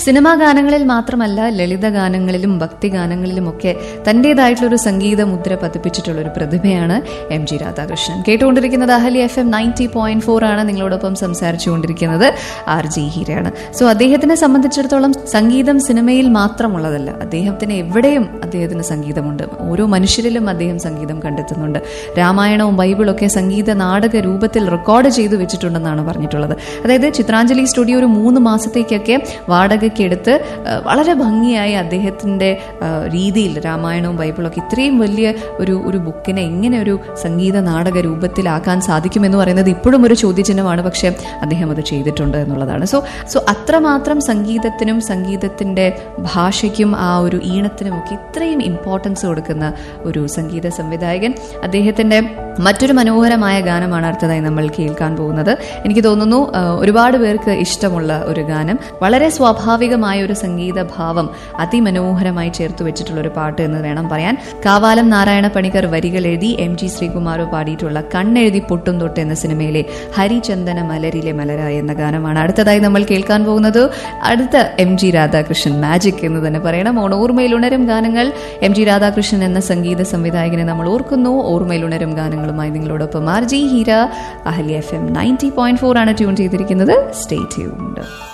cinema ഗാനങ്ങളിൽ മാത്രമല്ല ലളിത ഗാനങ്ങളിലും ഭക്തി ഗാനങ്ങളിലും ഒക്കെ തന്റേതായിട്ടുള്ള ഒരു സംഗീത മുദ്ര പതിപ്പിച്ചിട്ടുള്ള ഒരു പ്രതിഭയാണ് എം ജി രാധാകൃഷ്ണൻ കേട്ടുകൊണ്ടിരിക്കുന്നത് Ahli F M ninety point four ആണ് നിങ്ങളോടൊപ്പം സംസാരിച്ചുകൊണ്ടിരിക്കുന്നത് ആർ ജി ഹീരയാണ് സോ അദ്ദേഹത്തിനെ സംബന്ധിച്ചിടത്തോളം സംഗീതം സിനിമയിൽ മാത്രമുള്ളതല്ല അദ്ദേഹത്തിന് എവിടെയും അദ്ദേഹത്തിന് സംഗീതമുണ്ട് ഓരോ മനുഷ്യരിലും അദ്ദേഹം സംഗീതം കണ്ടെത്തുന്നുണ്ട് രാമായണവും ബൈബിളൊക്കെ സംഗീത നാടക രൂപത്തിൽ റെക്കോർഡ് ചെയ്തു വെച്ചിട്ടുണ്ടെന്നാണ് പറഞ്ഞിട്ടുള്ളത് അതായത് ചിത്രാഞ്ജലി സ്റ്റുഡിയോ ഒരു മൂന്ന് മാസത്തേക്കൊക്കെ വാടകയ്ക്ക് എടുത്ത് ആ, വളരെ ഭംഗിയായി അദ്ദേഹത്തിന്റെ ആ, രീതിയിൽ രാമായണവും ബൈബിളൊക്കെ ഇത്രയും വലിയ ഒരു ഒരു ബുക്കിനെ എങ്ങനെ ഒരു സംഗീത നാടക രൂപത്തിലാക്കാൻ സാധിക്കുമെന്ന് പറയുന്നത് ഇപ്പോഴും ഒരു ചോദ്യചിഹ്നമാണ് പക്ഷേ അദ്ദേഹം അത് ചെയ്തിട്ടുണ്ട് എന്നുള്ളതാണ് സോ സോ അത്രമാത്രം സംഗീതത്തിനും സംഗീതത്തിന്റെ ഭാഷയ്ക്കും ആ ഒരു ഈണത്തിനും ഒക്കെ ഇത്രയും ഇമ്പോർട്ടൻസ് കൊടുക്കുന്ന ഒരു സംഗീത സംവിധായകൻ അദ്ദേഹത്തിന്റെ മറ്റൊരു മനോഹരമായ ഗാനമാണ് അടുത്തതായി നമ്മൾ കേൾക്കാൻ പോകുന്നത് എനിക്ക് തോന്നുന്നു ആ, ഒരുപാട് പേർക്ക് ഇഷ്ടമുള്ള ഒരു ഗാനം വളരെ സ്വാഭാവികമായ ഒരു സംഗീത ഭാവം അതിമനോഹരമായി ചേർത്ത് വെച്ചിട്ടുള്ള ഒരു പാട്ട് എന്ന് വേണം പറയാൻ കാവാലം നാരായണ പണിക്കർ വരികൾ എഴുതി എം ജി ശ്രീകുമാരോ പാടിയിട്ടുള്ള കണ്ണെഴുതി പൊട്ടും തൊട്ട് എന്ന സിനിമയിലെ ഹരിചന്ദന മലരിലെ മലരായ എന്ന ഗാനമാണ് അടുത്തതായി നമ്മൾ കേൾക്കാൻ പോകുന്നത് അടുത്ത എം ജി രാധാകൃഷ്ണൻ മാജിക് എന്ന് തന്നെ പറയണം ഓൺ ഓർമ്മയിൽ ഉണരും ഗാനങ്ങൾ എം ജി രാധാകൃഷ്ണൻ എന്ന സംഗീത സംവിധായകനെ നമ്മൾ ഓർക്കുന്നു ഓർമ്മയിൽ ഉണരും ഗാനങ്ങളുമായി നിങ്ങളോടൊപ്പം R J Heera Ahli F M ninety point four ആണ് ട്യൂൺ ചെയ്തിരിക്കുന്നത് സ്റ്റേ ട്യൂൺഡ്